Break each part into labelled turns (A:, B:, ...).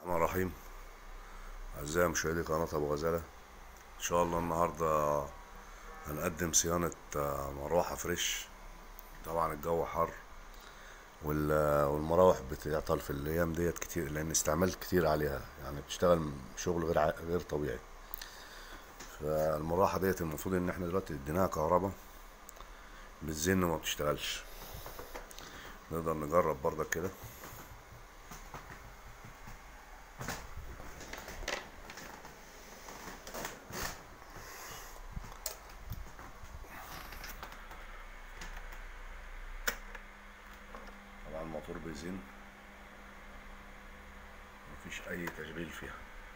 A: الرحمن الرحيم أعزائي مشاهدي قناة أبو غزالة إن شاء الله النهاردة هنقدم صيانة آه، مروحة فريش طبعا الجو حر وال- والمراوح بتعطل في الأيام ديت كتير لأن استعمال كتير عليها يعني بتشتغل شغل غير ع- غير طبيعي فالمروحة ديت المفروض إن احنا دلوقتي اديناها كهرباء بتزن وما بتشتغلش نقدر نجرب برضك كده طبعا الموتور بيزن مفيش اي تشغيل فيها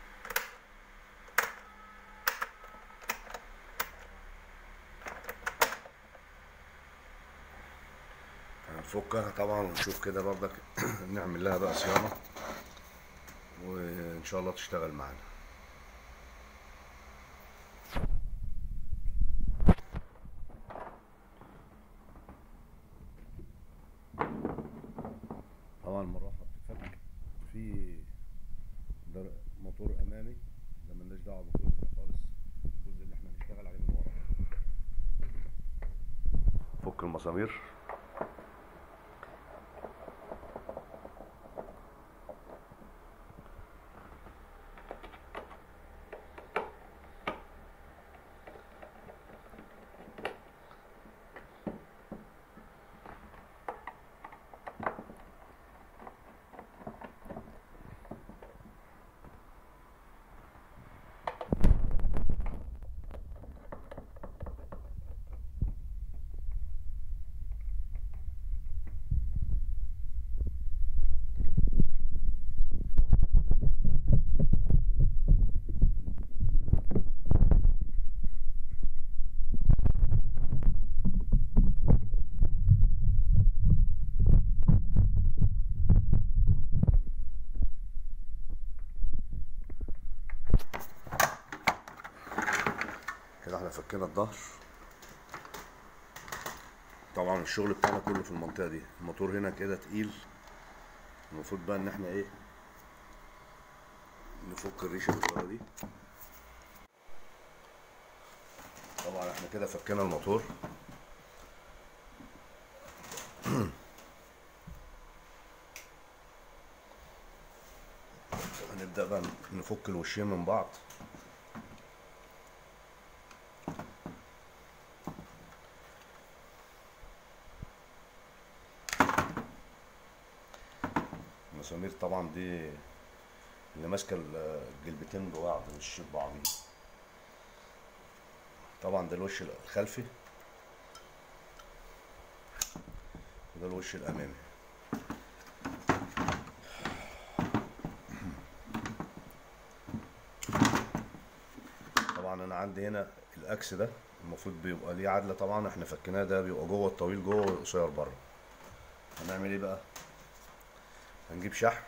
A: هنفكها طبعا ونشوف كده برضك نعمل لها بقى صيانة وان شاء الله تشتغل معانا طبعا المروحة بتتفك في در- موتور امامي ده ملناش دعوه بالجزء ده خالص الجزء اللي احنا هنشتغل عليه من ورا فك المسامير كده احنا فكينا الظهر طبعا الشغل بتاعنا كله في المنطقه دي الموتور هنا كده تقيل المفروض بقى ان احنا ايه نفك الريشه اللي ورا دي طبعا احنا كده فكينا الموتور هنبدأ بقى نفك الوشين من بعض المسامير طبعا دي اللي ماسكه الجلبتين ببعض مش ببعضين طبعا ده الوش الخلفي وده الوش الامامي طبعا انا عندي هنا الاكس ده المفروض بيبقى ليه عدله طبعا احنا فكيناه ده بيبقى جوه الطويل جوه والقصير بره هنعمل ايه بقى هنجيب شحم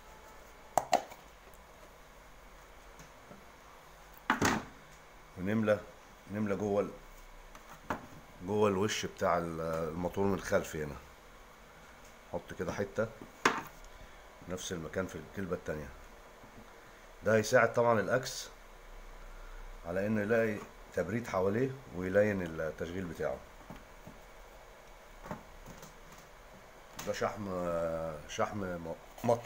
A: ونملى نملى جوه ال... جوه الوش بتاع ال- الموتور من الخلف هنا نحط كده حته نفس المكان في الكلبة التانية ده هيساعد طبعا الاكس على انه يلاقي تبريد حواليه ويلين التشغيل بتاعه ده شحم شحم م- مط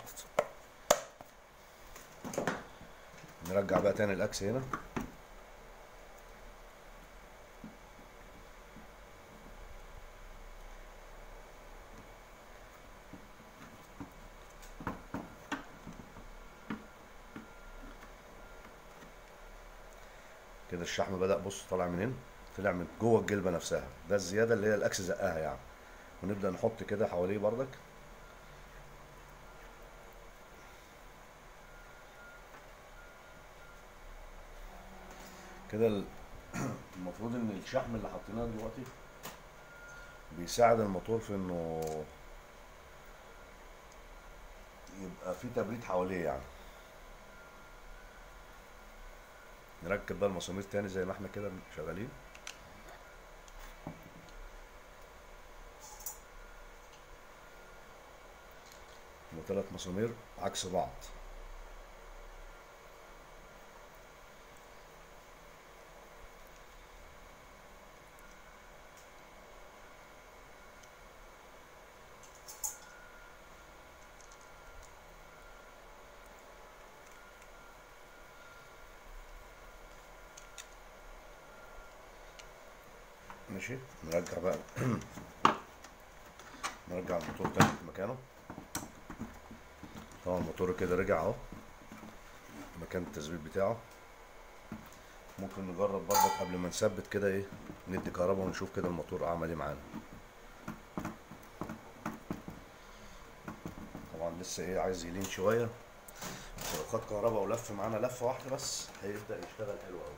A: نرجع بقى تاني الاكس هنا كده الشحم بدأ بص طالع منين طلع من جوه الجلبة نفسها ده الزيادة اللي هي الاكس زقها يعني ونبدأ نحط كده حواليه بردك كده ال- المفروض ان الشحم اللي حطيناه دلوقتي بيساعد الموتور في انه يبقى في تبريد حواليه يعني نركب بقى المسامير تاني زي ما احنا كده شغالين وثلاث مسامير عكس بعض ماشي نرجع بقى نرجع الموتور تاني في مكانه طبعا الموتور كده رجع اهو مكان التثبيت بتاعه ممكن نجرب برضك قبل ما نثبت كده ايه ندي كهرباء ونشوف كده الموتور عمل ايه معانا طبعا لسه ايه عايز يلين شويه بس لو خد كهرباء ولف معانا لفه واحده بس هيبدا يشتغل حلو قوي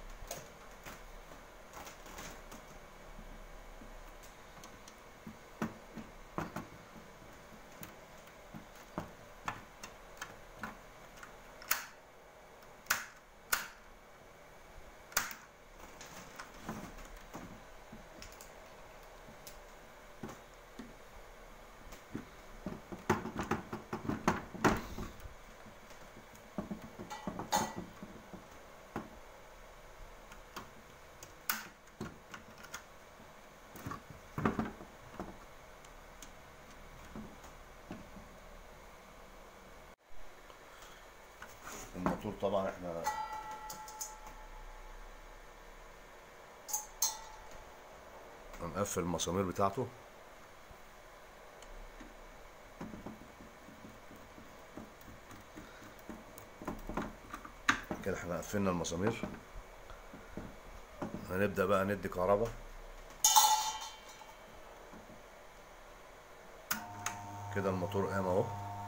A: الموتور طبعا احنا هنقفل المسامير بتاعته كده احنا قفلنا المسامير هنبدأ بقى ندي كهرباء كده الموتور قام اهو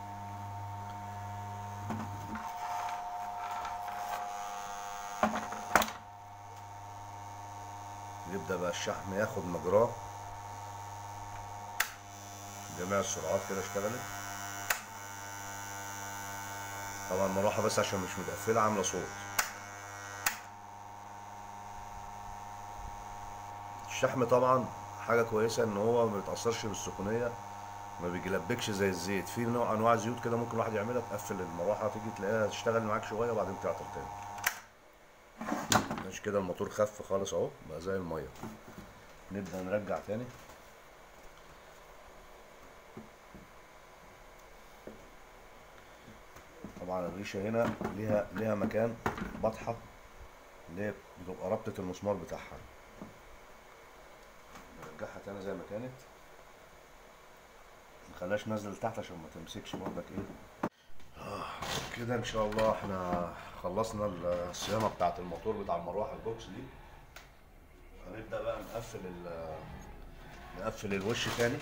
A: يبدأ بقى الشحم ياخد مجراه جميع السرعات كده اشتغلت طبعا المروحة بس عشان مش متقفلة عاملة صوت الشحم طبعا حاجة كويسة ان هو ما بيتأثرش بالسخونية ما بيجلبكش زي الزيت في نوع انواع زيوت كده ممكن الواحد يعملها تقفل المروحة تيجي تلاقيها تشتغل معاك شوية وبعدين تعطل تاني مش كده الموتور خف خالص اهو بقى زي الميه نبدا نرجع تاني طبعا الريشه هنا ليها ليها مكان بطحه اللي هي بتبقى ربطه المسمار بتاعها نرجعها تاني زي ما كانت مخلاش نازله لتحت عشان ما تمسكش برضك ايه كده ان شاء الله احنا خلصنا الصيانه بتاعه الموتور بتاع المروحه البوكس دي هنبدا بقى نقفل ال نقفل الوش تاني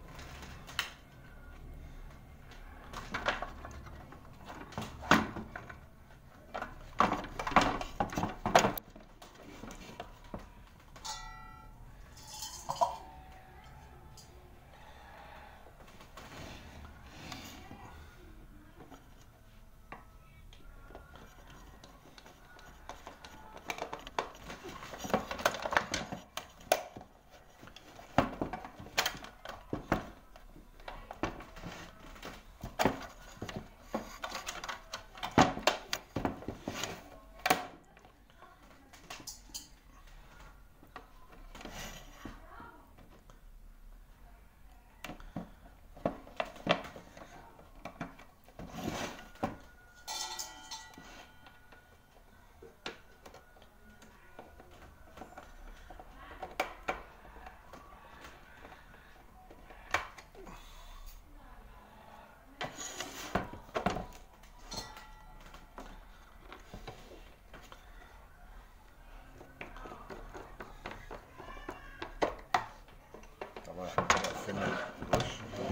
A: طبعا احنا كده قفلنا الوش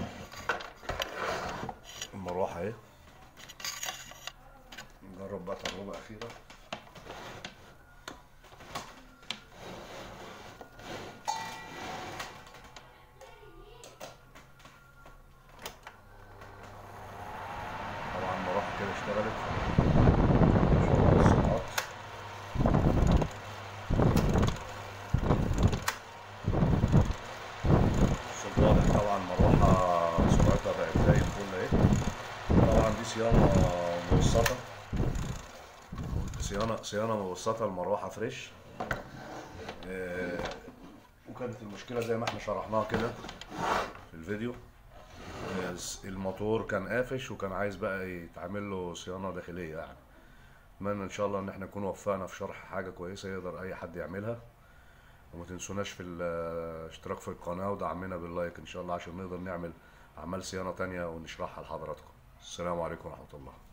A: المروحه اهي نجرب بقى تجربه اخيره طبعا المروحه كده اشتغلت ما شاء الله السرعات الصوت واضح طبعا مروحة سرعتها بقت زي الفل اهي طبعا دي صيانة مبسطة صيانة صيانة مبسطة المروحة فريش آه، وكانت المشكلة زي ما احنا شرحناها كده في الفيديو آه، الموتور كان قافش وكان عايز بقى يتعمل له صيانة داخلية يعني اتمنى ان شاء الله ان احنا نكون وفقنا في شرح حاجة كويسة يقدر اي حد يعملها وما تنسوناش في الاشتراك في القناة ودعمنا باللايك ان شاء الله عشان نقدر نعمل اعمال صيانة تانية ونشرحها لحضراتكم السلام عليكم ورحمة الله